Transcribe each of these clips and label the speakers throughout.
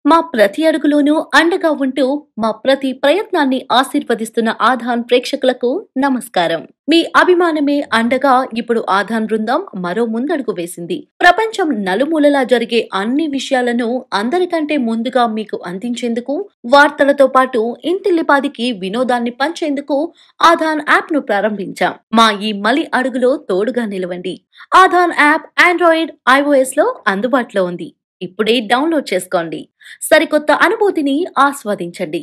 Speaker 1: మా ప్రతి అడుగులోనూ అండగా ఉంటూ మా ప్రతి ప్రయత్నాన్ని ఆశీర్వదిస్తున్న ఆధాన్ ప్రేక్షకులకు నమస్కారం మీ అభిమానమే అండగా ఇప్పుడు ఆధాన్ బృందం మరో ముందడుగు వేసింది ప్రపంచం నలుమూలలా జరిగే అన్ని విషయాలను అందరికంటే ముందుగా మీకు అందించేందుకు వార్తలతో పాటు ఇంటిల్లిపాదికి వినోదాన్ని పంచేందుకు ఆధాన్ యాప్ ను ప్రారంభించాం మా ఈ మలి అడుగులో తోడుగా నిలవండి ఆధాన్ యాప్ ఆండ్రాయిడ్ ఐఓఎస్ లో అందుబాటులో ఉంది ఇప్పుడే డౌన్లోడ్ చేసుకోండి సరికొత్త అనుభూతిని ఆస్వాదించండి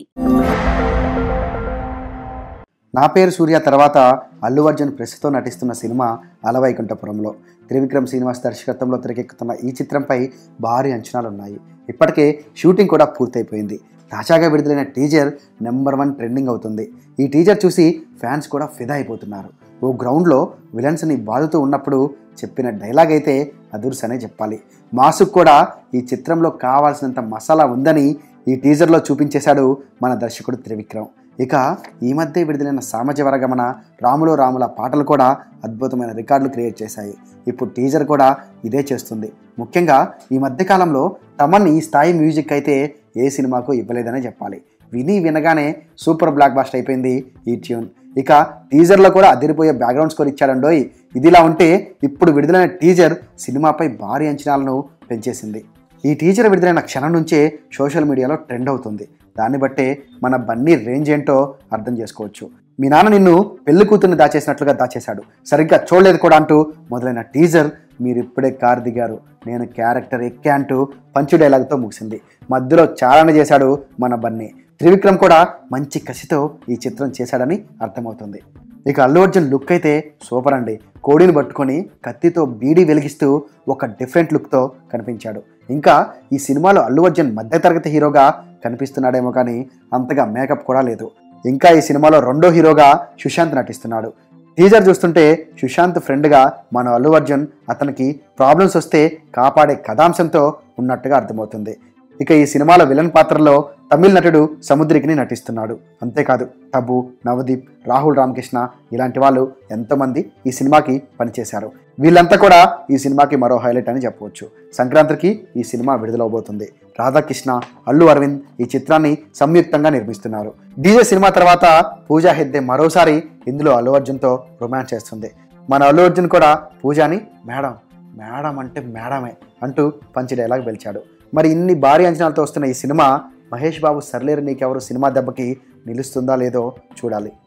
Speaker 2: నా పేరు సూర్య తర్వాత అల్లు అర్జున్ ప్రస్తుతం నటిస్తున్న సినిమా అలవైకుంఠపురంలో త్రివిక్రమ్ శ్రీనివాస్ దర్శకత్వంలో తెరకెక్కుతున్న ఈ చిత్రంపై భారీ అంచనాలు ఉన్నాయి ఇప్పటికే షూటింగ్ కూడా పూర్తయిపోయింది తాజాగా విడుదలైన టీజర్ నెంబర్ వన్ ట్రెండింగ్ అవుతుంది ఈ టీజర్ చూసి ఫ్యాన్స్ కూడా ఫిదా అయిపోతున్నారు ఓ గ్రౌండ్లో విలన్స్ని బాదుతూ ఉన్నప్పుడు చెప్పిన డైలాగ్ అయితే అదుర్సనే చెప్పాలి మాసుకు కూడా ఈ చిత్రంలో కావాల్సినంత మసాలా ఉందని ఈ టీజర్లో చూపించేశాడు మన దర్శకుడు త్రివిక్రమ్ ఇక ఈ మధ్య విడుదలైన సామాజ వర్గమన రాములో రాముల పాటలు కూడా అద్భుతమైన రికార్డులు క్రియేట్ చేశాయి ఇప్పుడు టీజర్ కూడా ఇదే చేస్తుంది ముఖ్యంగా ఈ మధ్య కాలంలో తమన్ ఈ స్థాయి మ్యూజిక్ అయితే ఏ సినిమాకు ఇవ్వలేదనే చెప్పాలి విని వినగానే సూపర్ బ్లాక్ బాస్ట్ అయిపోయింది ఈ ట్యూన్ ఇక టీజర్లో కూడా అదిరిపోయే బ్యాక్గ్రౌండ్ స్కోర్ ఇచ్చాడండోయ్ ఇదిలా ఉంటే ఇప్పుడు విడుదలైన టీజర్ సినిమాపై భారీ అంచనాలను పెంచేసింది ఈ టీజర్ విడుదలైన క్షణం నుంచే సోషల్ మీడియాలో ట్రెండ్ అవుతుంది దాన్ని బట్టే మన బన్నీ రేంజ్ ఏంటో అర్థం చేసుకోవచ్చు మీ నాన్న నిన్ను పెళ్లి కూతుర్ని దాచేసినట్లుగా దాచేశాడు సరిగ్గా చూడలేదు కూడా అంటూ మొదలైన టీజర్ మీరు ఇప్పుడే కారు దిగారు నేను క్యారెక్టర్ ఎక్కే అంటూ పంచు డైలాగ్తో ముగిసింది మధ్యలో చాలన చేశాడు మన బన్నీ త్రివిక్రమ్ కూడా మంచి కసితో ఈ చిత్రం చేశాడని అర్థమవుతుంది ఇక అల్లు అర్జున్ లుక్ అయితే సూపర్ అండి కోడిని పట్టుకొని కత్తితో బీడీ వెలిగిస్తూ ఒక డిఫరెంట్ లుక్తో కనిపించాడు ఇంకా ఈ సినిమాలో అల్లు అర్జున్ మధ్యతరగతి హీరోగా కనిపిస్తున్నాడేమో కానీ అంతగా మేకప్ కూడా లేదు ఇంకా ఈ సినిమాలో రెండో హీరోగా సుశాంత్ నటిస్తున్నాడు టీజర్ చూస్తుంటే సుశాంత్ ఫ్రెండ్గా మన అల్లు అర్జున్ అతనికి ప్రాబ్లమ్స్ వస్తే కాపాడే కథాంశంతో ఉన్నట్టుగా అర్థమవుతుంది ఇక ఈ సినిమాలో విలన్ పాత్రలో తమిళ నటుడు సముద్రికిని నటిస్తున్నాడు అంతేకాదు టబు నవదీప్ రాహుల్ రామకృష్ణ ఇలాంటి వాళ్ళు ఎంతోమంది ఈ సినిమాకి పనిచేశారు వీళ్ళంతా కూడా ఈ సినిమాకి మరో హైలైట్ అని చెప్పవచ్చు సంక్రాంతికి ఈ సినిమా విడుదలవబోతుంది రాధాకృష్ణ అల్లు అరవింద్ ఈ చిత్రాన్ని సంయుక్తంగా నిర్మిస్తున్నారు డీజే సినిమా తర్వాత పూజా హెగ్డే మరోసారి ఇందులో అల్లు అర్జున్తో రొమాన్స్ చేస్తుంది మన అల్లు అర్జున్ కూడా పూజాని మేడం మేడం అంటే మేడమే అంటూ పంచి డైలాగ్ పిలిచాడు మరి ఇన్ని భారీ అంచనాలతో వస్తున్న ఈ సినిమా మహేష్ బాబు సర్లేరు నీకెవరు సినిమా దెబ్బకి నిలుస్తుందా లేదో చూడాలి